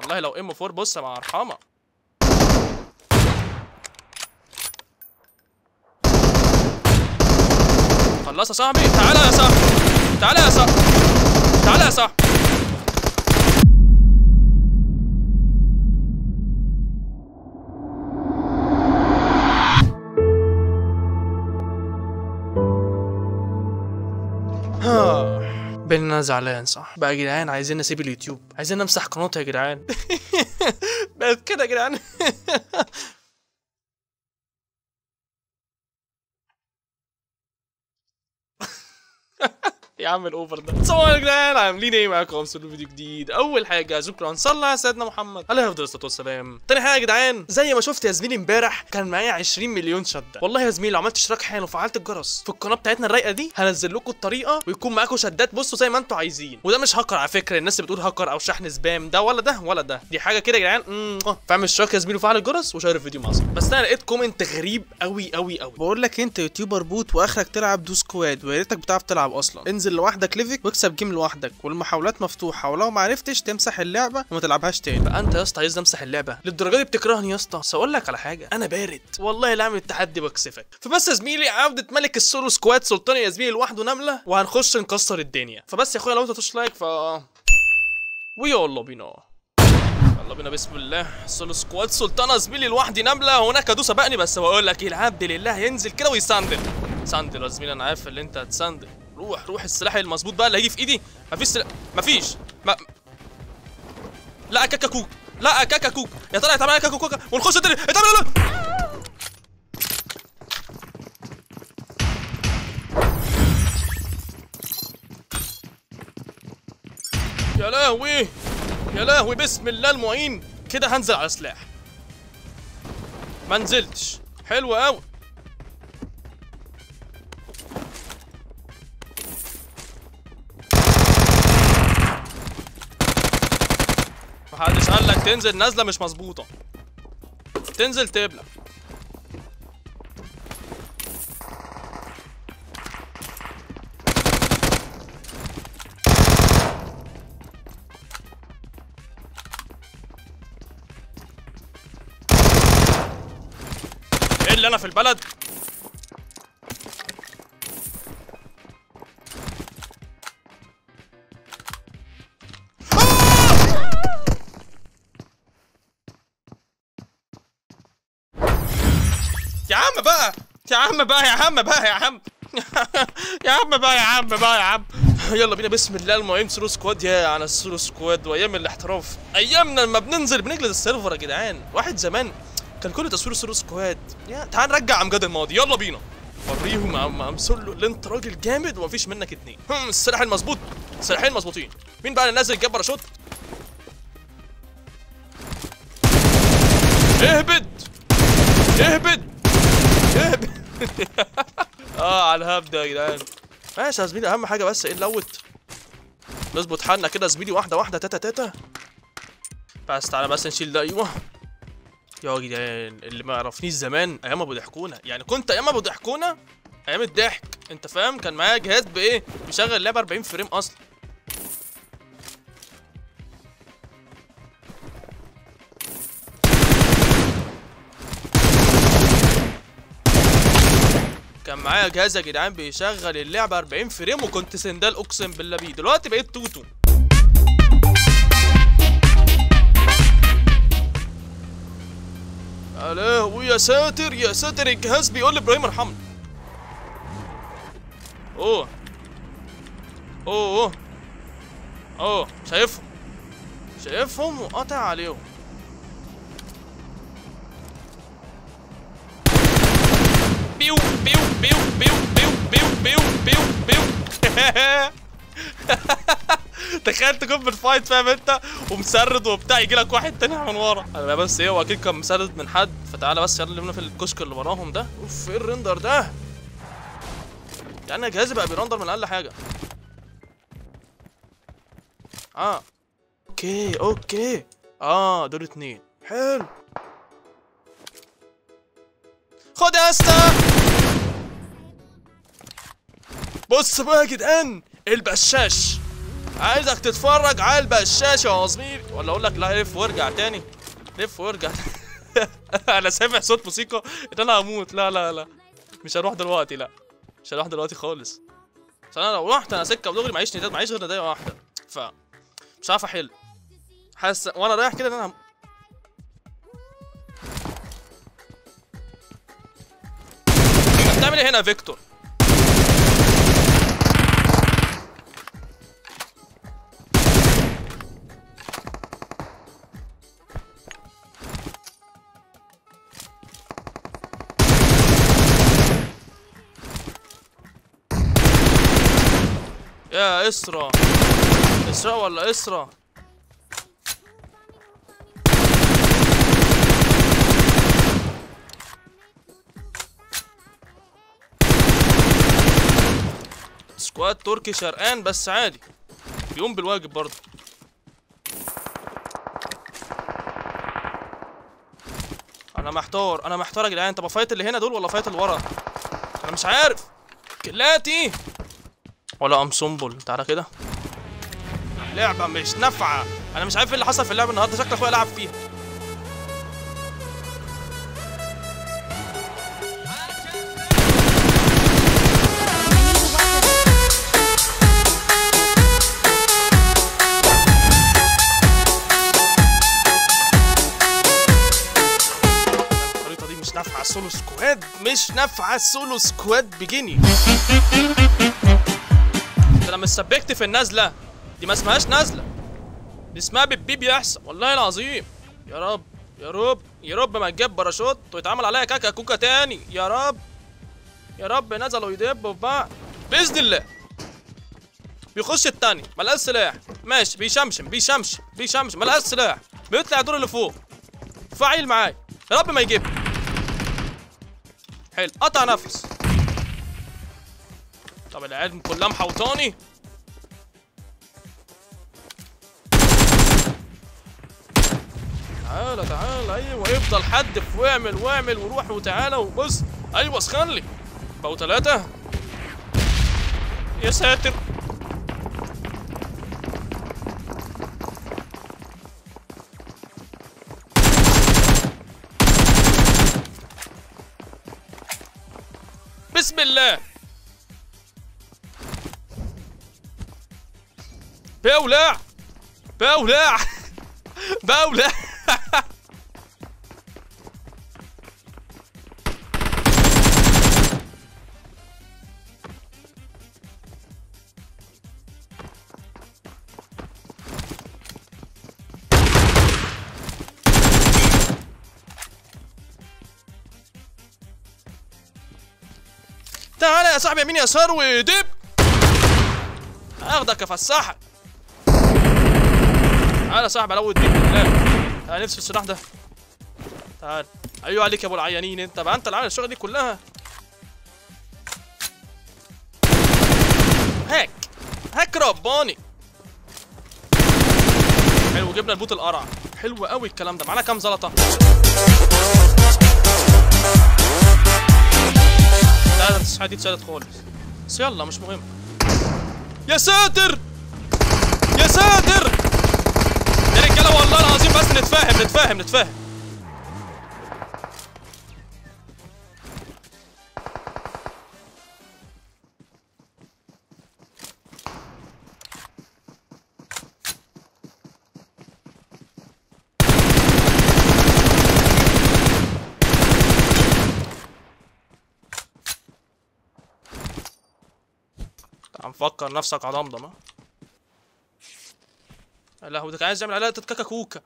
والله لو ام 4 بص مع ارحمه خلص يا صاحبي تعالى يا صاحبي تعالى يا صاحبي تعالى يا صاحبي بين انا زعلان صح بقى يا جدعان عايزين نسيب اليوتيوب عايزين نمسح قناتي يا جدعان بقت كده يا جدعان يا عم الاوفر ده السلام عليكم يا جدعان عاملين ايه معاكم في فيديو جديد اول حاجه شكرا صلى على سيدنا محمد عليه افضل الصلاه والسلام تاني حاجه يا جدعان زي ما شفت يا زميلي امبارح كان معايا 20 مليون شده والله يا زميلي لو عملت اشتراك حالا وفعلت الجرس في القناه بتاعتنا الرايقه دي هنزل لكم الطريقه ويكون معاكم شدات بصوا زي ما انتم عايزين وده مش هاكر على فكره الناس اللي بتقول هاكر او شحن سبام ده ولا ده ولا ده دي حاجه كده يا جدعان مم، آه. فاعمل اشتراك يا زميلي وفعل الجرس وشير الفيديو مع صاحبك بس انا لقيت كومنت غريب قوي قوي قوي بقول لك انت يوتيوبر بوت واخرك تلعب دو سكواد ويا ريتك بتعرف تلعب اصلا انزل لوحدك ليفك واكسب جيم لوحدك والمحاولات مفتوحه ولو ما عرفتش تمسح اللعبه وما تلعبهاش تاني بقى انت يا اسطى عايز امسح اللعبه للدرجه دي بتكرهني يا اسطى بس اقول لك على حاجه انا بارد والله لا اعمل التحدي واكسفك فبس يا زميلي عوده ملك السولو سكواد سلطان يا زميلي لوحده نمله وهنخش نكسر الدنيا فبس يا اخويا لو انت تدوس لايك ف ويلا بينا يلا بينا بسم الله سولو سكواد سلطانه زميلي لوحدي نمله هناك ادوس سبقني بس بقول لك ايه العبد لله ينزل كده ويساندل ساندل يا زميلي انا عارف اللي انت هتساندل روح روح السلاح المظبوط بقى اللي هيجي في ايدي مفيش سلاح مفيش ما... لا كاكا كوك لا كاكا كوك يا ترى هيتعمل كاكا كوكا ونخش الدنيا هيتعمل لا يا لهوي يا لهوي بسم الله المعين كده هنزل على سلاح ما نزلتش حلو قوي محدش قال لك تنزل نازله مش مظبوطه تنزل تبلع ايه اللي انا في البلد يا عم بقى يا عم بقى يا عم بقى يا عم يا عم بقى يا عم بقى يا عم يلا بينا بسم الله المهم سولو سكواد يا على السولو سكواد وايام الاحتراف ايامنا لما بننزل بنجلد السيرفر يا جدعان واحد زمان كان كل تصوير سولو سكواد يا تعال نرجع امجاد الماضي يلا بينا وريهم عم عم سولو اللي انت راجل جامد ومفيش منك اتنين هم السلاح المظبوط سلاحين مظبوطين مين بقى اللي نازل جاب باراشوت اهبد اهبد اهبد اه على الهبد يا جدعان ماشي يا زميلي اهم حاجه بس ايه نلوت نظبط حالنا كده يا زميلي واحده واحده تاتا تاتا بس تعالى بس نشيل ده ايوه يا جدعان اللي ما يعرفنيش زمان ايام ابو ضحكونه يعني كنت ايام ابو ضحكونه ايام الضحك انت فاهم كان معايا جهاز بايه بيشغل اللعبه 40 فريم اصلا كان معايا جهاز يا جدعان بيشغل اللعبه 40 فريم وكنت سندال اقسم بالله بيه دلوقتي بقيت توتو يا لهوي يا ساتر يا ساتر الجهاز بيقول لابراهيم ارحمني اوه اوه اوه اوه شايفهم شايفهم وقاطع عليهم بيو بيو بيو بيو بيو بيو بيو بيو بيو تخيل تكون بالفايت فاهم انت ومسرد وبتاع يجي لك واحد تاني من ورا انا بس ايه هو اكيد كان مسرد من حد فتعالى بس يلا لنا في الكشك اللي وراهم ده اوف ايه الرندر ده يعني جهازي بقى بيرندر من اقل حاجه اه اوكي اوكي اه دول اتنين حلو خد يا اسطى بص بقى يا جدعان البشاش عايزك تتفرج على البشاشه يا زميلي ولا اقول لك لا لف وارجع تاني لف وارجع انا سامع صوت موسيقى ان انا هموت لا لا لا مش هروح دلوقتي لا مش هروح دلوقتي خالص عشان انا لو رحت انا سكه ودغري معيش نداء معيش غير ندايه واحده ف مش عارف احل حاسس وانا رايح كده ان انا هم... انت بتعمل ايه هنا يا فيكتور يا اسرى اسراء ولا اسرى سكواد تركي شرقان بس عادي بيقوم بالواجب برضه انا محتار انا محتار يا جدعان طب افايت اللي هنا دول ولا افايت اللي ورا انا مش عارف كلاتي ولا امسومبل تعالى كده لعبه مش نافعه انا مش عارف ايه اللي حصل في اللعبه النهارده شكل اخويا لعب فيها الخريطه دي مش نافعه السولو سكواد مش نافعه السولو سكواد بجني ده انا مش سبكت في النازله دي ما اسمهاش نازله دي اسمها بيبي بيحصل والله العظيم يا رب يا رب يا رب ما تجيب باراشوت ويتعمل عليا كاكا كوكا تاني يا رب يا رب نزلوا يدبوا في بعض باذن الله بيخش التاني ملقاش سلاح ماشي بيشمشم بيشمشم بيشمشم ملقاش سلاح بيطلع الدور اللي فوق فعيل معايا يا رب ما يجيب حلو قطع نفس طب العيال كلها محوطاني تعالى تعالى ايوه افضل حدف واعمل واعمل وروح وتعالى وبص ايوه اسخن لي بقوا ثلاثة يا ساتر بسم الله بولع بولع بولع تعالى يا صاحبي يمين يسار ودب اخدك افسحك تعالى يا صاحبي الو الدين بالله انا نفسي في السلاح ده تعال ايوه عليك يا ابو العيانين انت بقى انت اللي عامل الشغل دي كلها هاك هاك رباني حلو جبنا البوت القرع حلو قوي الكلام ده معانا كام زلطه لا لا التسعة دي اتشالت خالص بس يلا مش مهم يا ساتر يا ساتر يا رجاله والله العظيم بس نتفاهم نتفاهم نتفاهم عم فكر نفسك على ضمضم ها؟ يا لهوي ده كان عايز يعمل عليها تتكاكا كوكا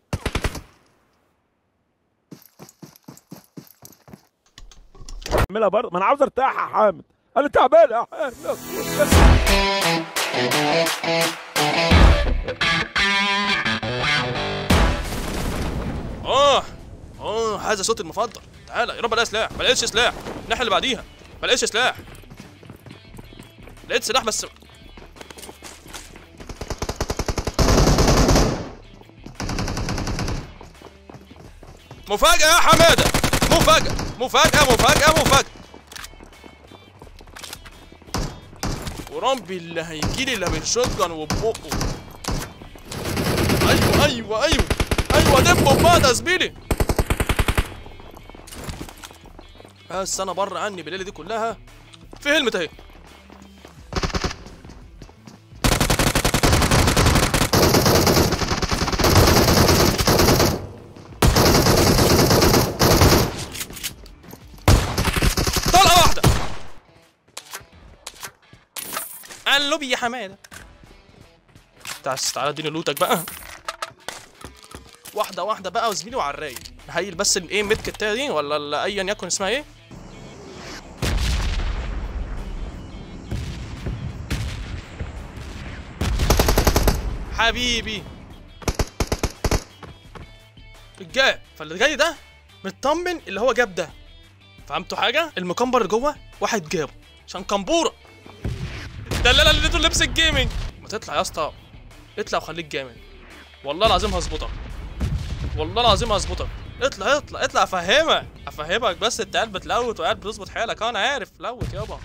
اعملها برضه ما انا عاوز ارتاح يا حامد انا تعبان يا حامد اه اه هذا صوتي المفضل تعالى يا رب الاقي سلاح ما لقيتش سلاح الناحيه اللي بعديها ما لقيتش سلاح لقيت سلاح بس مفاجأة يا حمادة مفاجأة مفاجأة مفاجأة مفاجأة وربي اللي هيجيلي الا بالشوت جان وببقه ايوه ايوه ايوه ايوه دبوا في بعض يا زميلي بس انا بره عني بالليله دي كلها في هلمت اهي طلقه واحده اللوبي يا حماده تعال تعال اديني لوتك بقى واحده واحده بقى وزميلي وعلى الرايق نهيل بس الايه ميد كتايه دي ولا ال- ايا يكن اسمها ايه حبيبي الجاي فاللي جاي ده مطمن اللي هو جاب ده فهمتوا حاجه المكمبر اللي جوه واحد جابه عشان كمبوره ده اللي انا اللي اديته لبس الجيمنج ما تطلع يا اسطى اطلع وخليك جامد والله العظيم هظبطك والله العظيم هظبطك اطلع اطلع اطلع افهمك افهمك بس انت قاعد بتلوت وقاعد بتظبط حالك اه انا عارف لوت يابا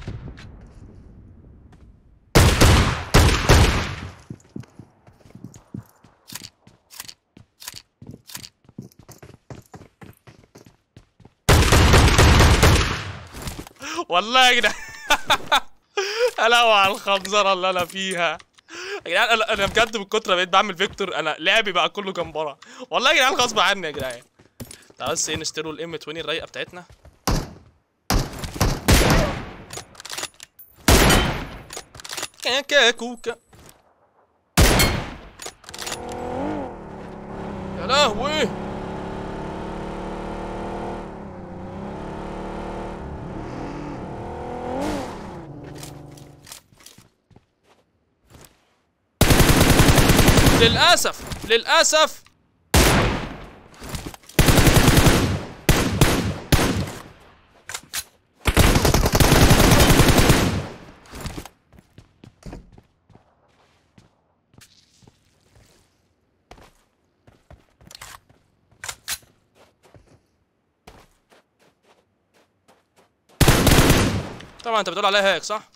والله يا جدعان الاوعى على الخنزره اللي انا فيها يا جدعان انا انا بجد من كتر ما بقيت بعمل فيكتور انا لعبي بقى كله جمبره والله يا جدعان غصب عني يا جدعان تعال بس ايه نشتروا الام 20 الرايقه بتاعتنا كاكا كوكا يا لهوي للاسف للاسف طبعا انت بتقول عليها هيك صح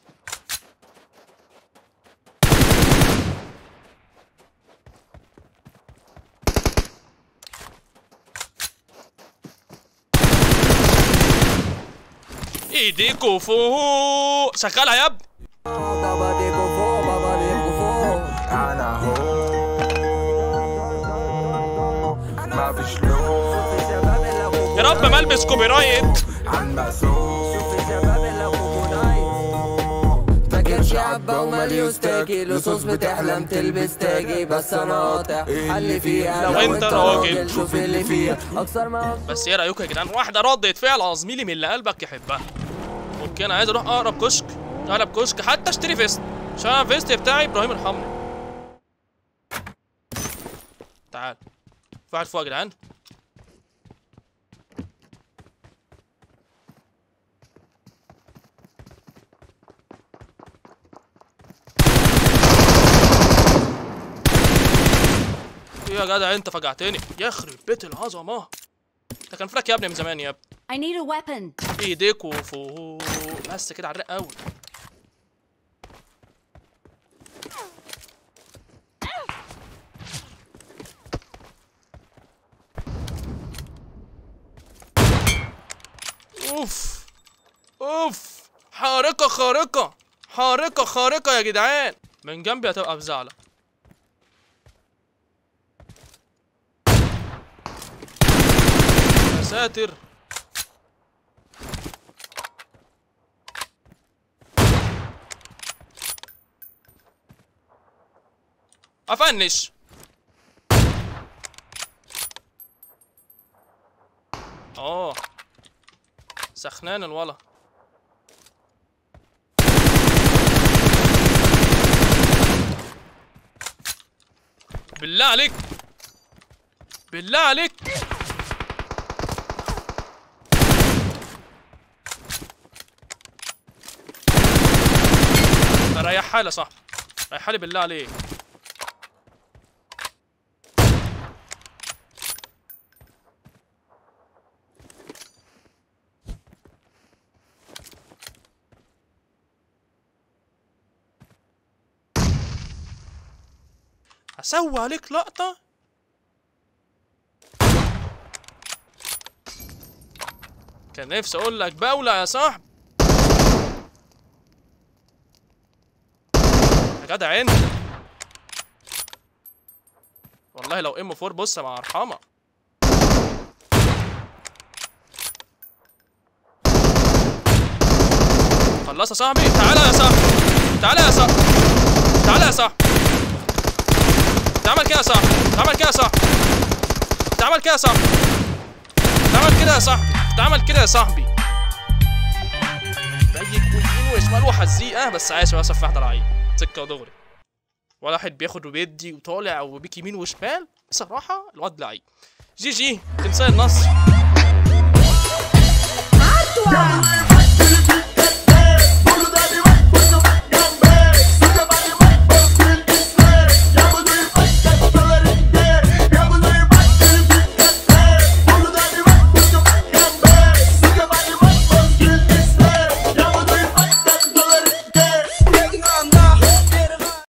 ايديكوا فوق شغالها يا ابني بابا ديكو فوق بابا ديكو فوق انا هو ما فيش لون شباب اللي اخوكوا يا رب ما البس كوبي رايت عن مسؤول في شباب اللي اخوكوا نايت فاكر شعبة ومليوس تاجي لصوص بتحلم تلبس تاجي بس انا قاطع حل فيها لو انت راجل شوف اللي فيها اكثر ما بس ايه رايكم يا جدعان واحده ردت فعل على زميلي من اللي قلبك يحبها اوكي انا عايز اروح اقرب كشك اقرب كشك حتى اشتري فيست عشان أنا الفيست بتاعي ابراهيم ارحمني تعال في واحد فوق يا جدعان ايه يا جدع انت فجعتني يخرب بيت العظمه ده كان فلك يا ابني من زمان يا ابني I need a weapon. ايديك وفوق بس كده على الرق قوي اوف اوف حارقة خارقة حارقة خارقة يا جدعان من جنبي هتبقى بزعلة يا ساتر افنش اه سخنان الولا بالله عليك بالله عليك ريح حالي يا صاحبي ريح حالي بالله عليك اسوي عليك لقطه كان نفسي اقول لك بولع يا صاحبي يا جدع انت والله لو ام 4 بص مع ارحمه خلص يا صاحبي تعالى يا صاحبي تعالى يا صاحبي تعالى يا صاحبي تعمل كده يا صاحبي تعمل كده يا صاحبي تعمل كده يا صاحبي تعمل كده يا صاحبي تعمل كده يا صاحبي بيك ويمين وشمال وحزيقه بس عايش بقى في واحده لعيب سكه ودغري ولا واحد بياخد وبيدي وطالع وبيك يمين وشمال بصراحه الواد لعيب جي جي تمثال النصر Atual.